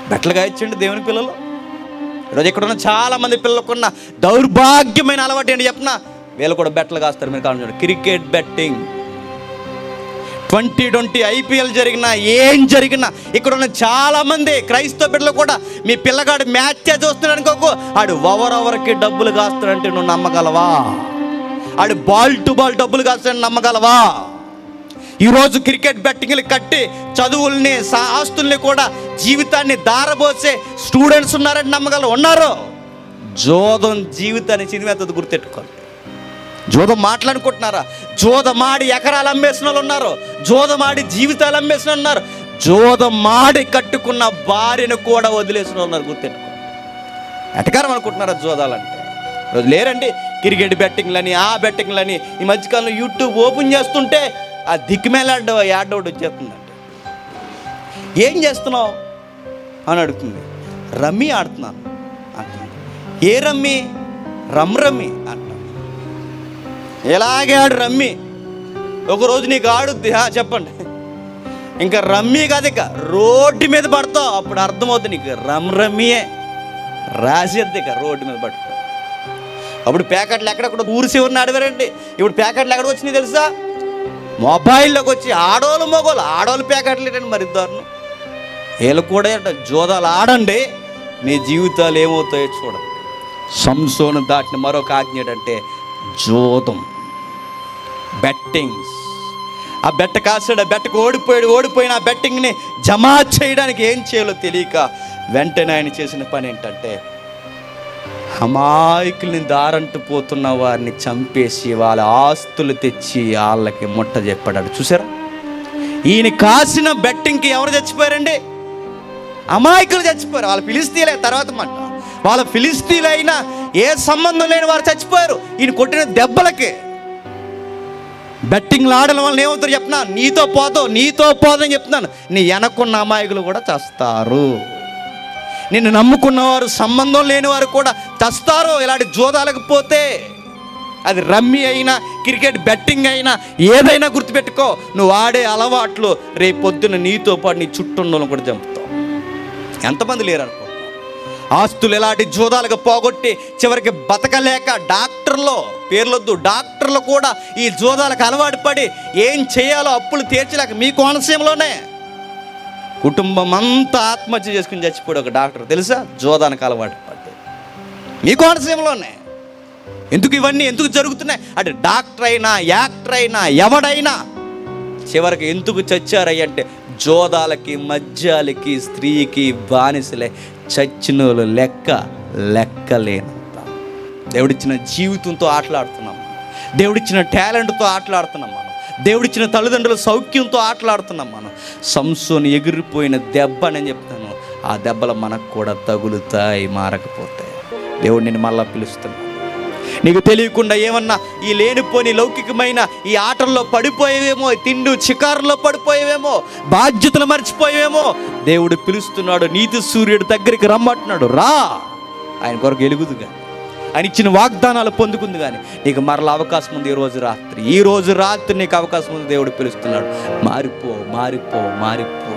బెట్టలుగా ఇచ్చండి దేవుని పిల్లలు ఈరోజు ఇక్కడ ఉన్న చాలా మంది పిల్లలకున్న దౌర్భాగ్యమైన అలవాటు ఏంటి చెప్పిన వీళ్ళు కూడా బెట్టలు కాస్తారు మీరు కావాలి cricket betting twenty twenty IPL జరిగినా ఏం జరిగినా ఇక్కడ ఉన్న చాలా మంది క్రైస్తవ బిడ్డలు కూడా మీ పిల్లగాడు మ్యాచ్ చూస్తున్నాడు అనుకోకు ఆడు ఓవర్ ఓవర్కి డబ్బులు కాస్తాడంటే నువ్వు నమ్మగలవా ఆడు బాల్ టు బాల్ డబ్బులు కాస్తాడని నమ్మగలవా ఈరోజు క్రికెట్ బెట్టింగ్లు కట్టి చదువుల్ని సా- ఆస్తుల్ని కూడా జీవితాన్ని దారబోసే స్టూడెంట్స్ ఉన్నారని నమ్మగలరు ఉన్నారు జోదం జీవితాన్ని చినివేత్తది గుర్తెట్టుకోండి జోదం మాట్లాడుకుంటున్నారా జోదమాడి ఎకరాలు అమ్మేసిన వాళ్ళు ఉన్నారు జోదమాడి జీవితాలు అమ్మేసిన వాళ్ళు ఉన్నారు జోదమాడి కట్టుకున్న భార్యను కూడా వదిలేసిన వాళ్ళు ఉన్నారు గుర్తెట్టుకో ఎటకారం అనుకుంటున్నారా జోదాలంటే రోజు లేరండి క్రికెట్ బెట్టింగ్లని ఆ బెట్టింగ్లని ఈ మధ్యకాలంలో యూట్యూబ్ ఓపెన్ చేస్తుంటే ఆ దిక్కుమేలాడ యాడ్ ఒకటి వచ్చేస్తుందండి ఏం చేస్తున్నావు అని అడుగుతుంది రమ్మీ ఆడుతున్నాను అంటున్నాను ఏ రమ్మీ రమ్ రమ్మీ అంటాను ఎలాగే ఆడు రమ్మి ఒకరోజు నీకు ఆడుద్ది హా, చెప్పండి ఇంకా రమ్మీ కాదు ఇక రోడ్డు మీద పడతావు అప్పుడు అర్థమవుతుంది నీకు రమ్ రమ్మీయే రాసేద్ది ఇక రోడ్డు మీద పట్టుకో అప్పుడు ప్యాకెట్లు ఎక్కడెక్కడ ఊరి చివరిని ఆడవారండి ఇప్పుడు ప్యాకెట్లు ఎక్కడికి వచ్చినాయి తెలుసా మొబైల్లోకి వచ్చి ఆడోళ్ళు మొగోళ్ళు ఆడోళ్ళు ప్యాకెట్లు ఏంటండి మరి దారుణం వీళ్ళు కూడా ఏంట జోదాలు ఆడండి మీ జీవితాలు ఏమవుతాయో చూడండి సంసోను దాటిన మరొక ఆజ్ఞ ఏంటంటే జోదం బెట్టింగ్స్ ఆ బెట్ట కాసాడు ఆ బెట్టకు ఓడిపోయాడు ఓడిపోయిన ఆ బెట్టింగ్ని జమా చేయడానికి ఏం చేయాలో తెలియక వెంటనే ఆయన చేసిన పని ఏంటంటే అమాయకుల్ని దారంటు పోతున్న వారిని చంపేసి వాళ్ళ ఆస్తులు తెచ్చి వాళ్ళకి ముట్ట చెప్పాడు చూసారా ఈయన కాసిన బెట్టింగ్కి ఎవరు చచ్చిపోయారండి అమాయకులు చచ్చిపోయారు వాళ్ళ ఫిలిస్తీన్లే తర్వాత మాట వాళ్ళ ఫిలిస్తీన్లు అయినా ఏ సంబంధం లేని వారు చచ్చిపోయారు ఈయన కొట్టిన దెబ్బలకి బెట్టింగ్లు ఆడడం వల్ల ఏమవుతారు చెప్పినా నీతో పోతావు నీతో పోదని చెప్తున్నాను నీ వెనక్కున్న అమాయకులు కూడా చస్తారు నిన్ను నమ్ముకున్నవారు సంబంధం లేని వారు కూడా చస్తారు ఇలాంటి జోదాలకు పోతే అది రమ్మీ అయినా క్రికెట్ బెట్టింగ్ అయినా ఏదైనా గుర్తుపెట్టుకో నువ్వు ఆడే అలవాట్లు రేపు పొద్దున్న నీతో పాటు నీ చుట్టూ ఉన్న వాళ్ళని కూడా చంపుతావు ఎంతమంది లేరు అనుకో ఆస్తులు ఎలాంటి జోదాలకు పోగొట్టి చివరికి బతకలేక డాక్టర్లో పేర్లొద్దు డాక్టర్లు కూడా ఈ జోదాలకు అలవాటు పడి ఏం చేయాలో అప్పులు తీర్చలేక మీ కోనసీమలోనే కుటుంబం అంతా ఆత్మహత్య చేసుకుని చచ్చిపోయాడు ఒక డాక్టర్ తెలుసా జోదానికి అలవాటు పడి మీ కోనసీమలోనే ఎందుకు ఇవన్నీ ఎందుకు జరుగుతున్నాయి అంటే డాక్టర్ అయినా యాక్టర్ అయినా ఎవడైనా చివరికి ఎందుకు చచ్చారయ్య అంటే జోదాలకి మద్యాలకి స్త్రీకి బానిసలే చచ్చిన వాళ్ళు లెక్క లెక్కలేనంత దేవుడిచ్చిన జీవితంతో ఆటలాడుతున్నాం దేవుడిచ్చిన టాలెంట్తో ఆటలాడుతున్నాం మనం దేవుడిచ్చిన తల్లిదండ్రుల సౌఖ్యంతో ఆటలాడుతున్నాం మనం సంసోని ఎగిరిపోయిన దెబ్బ అని చెప్తాను ఆ దెబ్బలు మనకు కూడా తగులుతాయి మారకపోతాయి దేవుడు నేను మళ్ళా పిలుస్తున్నాను నీకు తెలియకుండా ఏమన్నా ఈ లేనిపోని లౌకికమైన ఈ ఆటల్లో పడిపోయేవేమో ఈ తిండు చికారులో పడిపోయేవేమో బాధ్యతలు మర్చిపోయేవేమో దేవుడు పిలుస్తున్నాడు నీతి సూర్యుడు దగ్గరికి రమ్మంటున్నాడు రా ఆయన కొరకు ఎలుగుదు కానీ ఆయన ఇచ్చిన వాగ్దానాలు పొందుకుంది కానీ నీకు మరల అవకాశం ఉంది ఈ రోజు రాత్రి ఈ రోజు రాత్రి నీకు అవకాశం ఉంది దేవుడు పిలుస్తున్నాడు మారిపో మారిపో మారిపో